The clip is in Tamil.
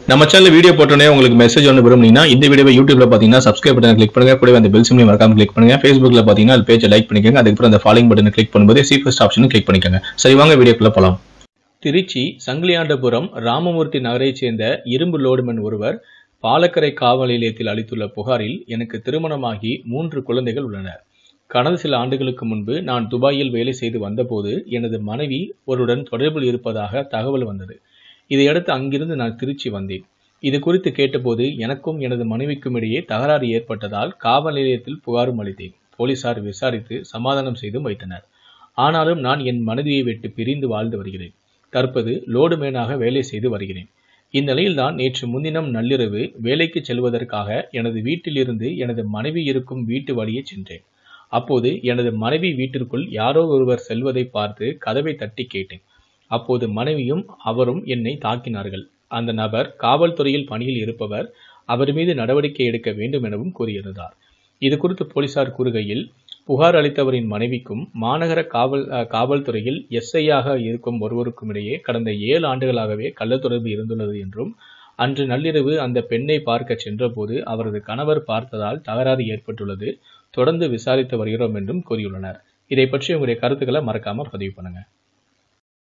நம்ம சேனல் வீடியோ போட்டோன்னே உங்களுக்கு மெசேஜ் ஒன்று விரும்புனீங்கன்னா இந்த வீடியோவை யூடியூப்ல பார்த்தீங்கன்னா சப்ஸ்கிரைப் பட்டன் கிளிக் பண்ணுங்க கூடவே அந்த பெல் சிம்லையும் மறக்காம கிளிக் பண்ணுங்க ஃபேஸ்புக்ல பார்த்தீங்கன்னா அது பேஜை லைக் பண்ணிக்கோங்க அதுக்கப்புறம் அந்த ஃபாலோயிங் பட்டனை கிளிக் பண்ணும்போது சி ஃபர்ஸ்ட் ஆப்ஷனும் கிளிக் பண்ணிக்கோங்க சரி வாங்க வீடியோக்குள்ள போலாம் திருச்சி சங்கிலியாண்டபுரம் ராமமூர்த்தி நகரைச் சேர்ந்த இரும்பு லோடுமன் ஒருவர் பாலக்கரை காவல் நிலையத்தில் அளித்துள்ள புகாரில் எனக்கு திருமணமாகி மூன்று குழந்தைகள் உள்ளனர் கடந்த சில ஆண்டுகளுக்கு முன்பு நான் துபாயில் வேலை செய்து வந்தபோது எனது மனைவி ஒருடன் தொடர்பில் இருப்பதாக தகவல் வந்தது இதையடுத்து அங்கிருந்து நான் திருச்சி வந்தேன் இது குறித்து கேட்டபோது எனக்கும் எனது மனைவிக்கும் இடையே தகராறு ஏற்பட்டதால் காவல் நிலையத்தில் புகாரும் அளித்தேன் போலீசார் விசாரித்து சமாதானம் செய்தும் வைத்தனர் ஆனாலும் நான் என் மனைவியை விட்டு பிரிந்து வாழ்ந்து வருகிறேன் தற்போது லோடுமேனாக வேலை செய்து வருகிறேன் இந்நிலையில்தான் நேற்று முன்தினம் நள்ளிரவு வேலைக்கு செல்வதற்காக எனது வீட்டிலிருந்து எனது மனைவி இருக்கும் வீட்டு வழியே சென்றேன் அப்போது எனது மனைவி வீட்டிற்குள் யாரோ ஒருவர் செல்வதை பார்த்து கதவை தட்டி கேட்டேன் அப்போது மனைவியும் அவரும் என்னை தாக்கினார்கள் அந்த நபர் காவல்துறையில் பணியில் இருப்பவர் அவர் மீது நடவடிக்கை எடுக்க வேண்டும் எனவும் கூறியிருந்தார் இது குறித்து போலீசார் கூறுகையில் புகார் அளித்தவரின் மனைவிக்கும் மாநகர காவல் அஹ், காவல்துறையில் எஸ்ஐயாக இருக்கும் ஒருவருக்கும் இடையே கடந்த ஏழு ஆண்டுகளாகவே கள்ளத்தொடர்பு இருந்துள்ளது என்றும் அன்று நள்ளிரவு அந்த பெண்ணை பார்க்க சென்றபோது அவரது கணவர் பார்த்ததால் தகராறு ஏற்பட்டுள்ளது தொடர்ந்து விசாரித்து வருகிறோம் என்றும் கூறியுள்ளனர் இதை பற்றி உங்களுடைய கருத்துக்களை மறக்காம பதிவு பண்ணுங்க